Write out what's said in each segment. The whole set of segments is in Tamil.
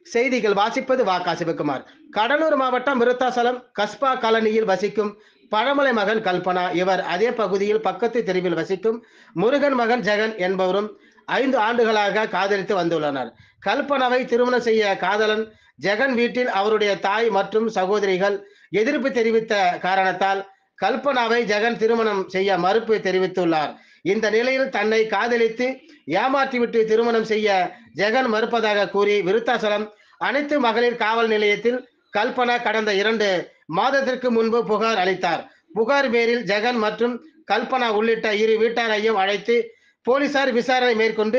செய்திகள் வாசிப்பது வா காசிவகுமார் கடலூர் மாவட்டம் விருத்தாசலம் கஸ்பா காலனியில் வசிக்கும் பழமலை மகன் கல்பனா இவர் அதே பகுதியில் பக்கத்து தெருவில் வசிக்கும் முருகன் மகன் ஜெகன் என்பவரும் ஐந்து ஆண்டுகளாக காதலித்து வந்துள்ளனர் கல்பனாவை திருமணம் செய்ய காதலன் ஜெகன் வீட்டில் அவருடைய தாய் மற்றும் சகோதரிகள் எதிர்ப்பு தெரிவித்த காரணத்தால் கல்பனாவை ஜெகன் திருமணம் செய்ய மறுப்பு தெரிவித்துள்ளார் இந்த நிலையில் தன்னை காதலித்து ஏமாற்றிவிட்டு திருமணம் செய்ய ஜெகன் மறுப்பதாக கூறி விருத்தாசலம் அனைத்து மகளிர் காவல் நிலையத்தில் கல்பனா கடந்த இரண்டு மாதத்திற்கு முன்பு புகார் அளித்தார் புகார் பேரில் ஜெகன் மற்றும் கல்பனா உள்ளிட்ட இரு வீட்டாரையும் அழைத்து போலீசார் விசாரணை மேற்கொண்டு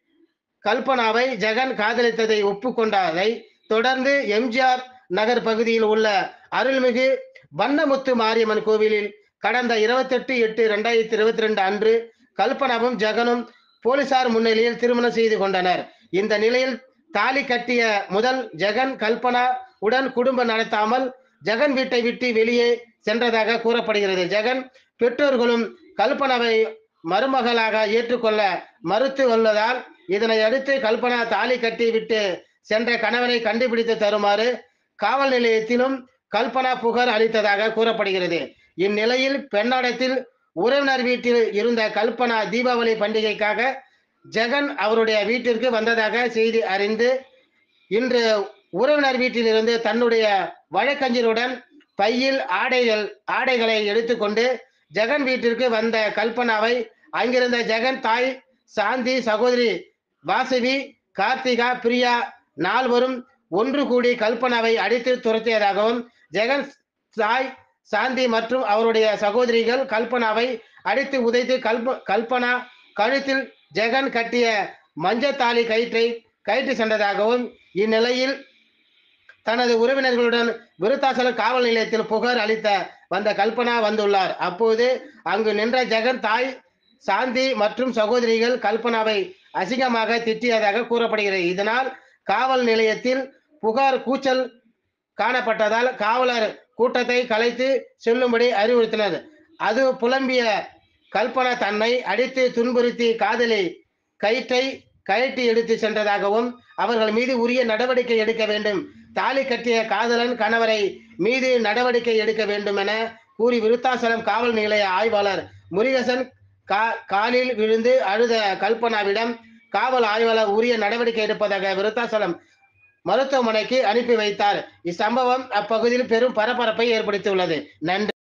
கல்பனாவை ஜெகன் காதலித்ததை ஒப்புக்கொண்டதை தொடர்ந்து எம்ஜிஆர் நகர் பகுதியில் உள்ள அருள்மிகு வண்ணமுத்து மாரியம்மன் கோவிலில் கடந்த இருபத்தெட்டு எட்டு ரெண்டாயிரத்தி இருபத்தி ரெண்டு அன்று கல்பனாவும் ஜெகனும் போலீசார் முன்னிலையில் திருமணம் செய்து கொண்டனர் இந்த நிலையில் தாலி கட்டிய முதல் ஜெகன் கல்பனா உடன் குடும்பம் நடத்தாமல் ஜெகன் வீட்டை விட்டு வெளியே சென்றதாக கூறப்படுகிறது ஜெகன் பெற்றோர்களும் கல்பனாவை மருமகளாக ஏற்றுக்கொள்ள மறுத்து உள்ளதால் இதனை அடுத்து கல்பனா தாலி கட்டி விட்டு சென்ற கணவனை கண்டுபிடித்து தருமாறு காவல் நிலையத்திலும் கல்பனா புகார் அளித்ததாக கூறப்படுகிறது இந்நிலையில் பெண்ணாடத்தில் உறவினர் வீட்டில் இருந்த கல்பனா தீபாவளி பண்டிகைக்காக ஜெகன் அவருடைய வீட்டிற்கு வந்ததாக செய்தி அறிந்து இன்று உறவினர் வீட்டிலிருந்து தன்னுடைய வழக்கறிஞருடன் பையில் ஆடைகள் ஆடைகளை எடுத்துக்கொண்டு ஜெகன் வீட்டிற்கு வந்த கல்பனாவை அங்கிருந்த ஜெகன் தாய் சாந்தி சகோதரி வாசவி கார்த்திகா பிரியா நால்வரும் ஒன்று கூடி கல்பனாவை அடித்து துரத்தியதாகவும் ஜெகன் தாய் சாந்தி மற்றும் அவருடைய சகோதரிகள் கல்பனாவை அடித்து உதைத்து கல்ப கல்பனா கழுத்தில் ஜெகன் கட்டிய மஞ்சத்தாலி கயிற்றை கயிற்று சென்றதாகவும் இந்நிலையில் தனது உறவினர்களுடன் விருத்தாசலம் காவல் நிலையத்தில் புகார் அளித்த வந்த கல்பனா வந்துள்ளார் அப்போது அங்கு நின்ற ஜெகன் தாய் சாந்தி மற்றும் சகோதரிகள் கல்பனாவை அசிங்கமாக திட்டியதாக கூறப்படுகிறது இதனால் காவல் நிலையத்தில் புகார் கூச்சல் காணப்பட்டதால் காவலர் கூட்டத்தை கலைத்து செல்லும்படி அறிவுறுத்தினர் அது புலம்பிய கல்பனா தன்னை அடித்து துன்புறுத்தி காதலி கயிற்றை கயட்டி எடுத்து சென்றதாகவும் அவர்கள் மீது உரிய நடவடிக்கை எடுக்க வேண்டும் தாலி கட்டிய காதலன் கணவரை மீது நடவடிக்கை எடுக்க வேண்டும் என கூறி விருத்தாசலம் காவல் நிலைய ஆய்வாளர் முருகேசன் கா காலில் விழுந்து அழுத கல்பனாவிடம் காவல் ஆய்வாளர் உரிய நடவடிக்கை எடுப்பதாக விருத்தாசலம் மருத்துவமனைக்கு அனுப்பி வைத்தார் இச்சம்பவம் அப்பகுதியில் பெரும் பரபரப்பை ஏற்படுத்தியுள்ளது நன்றி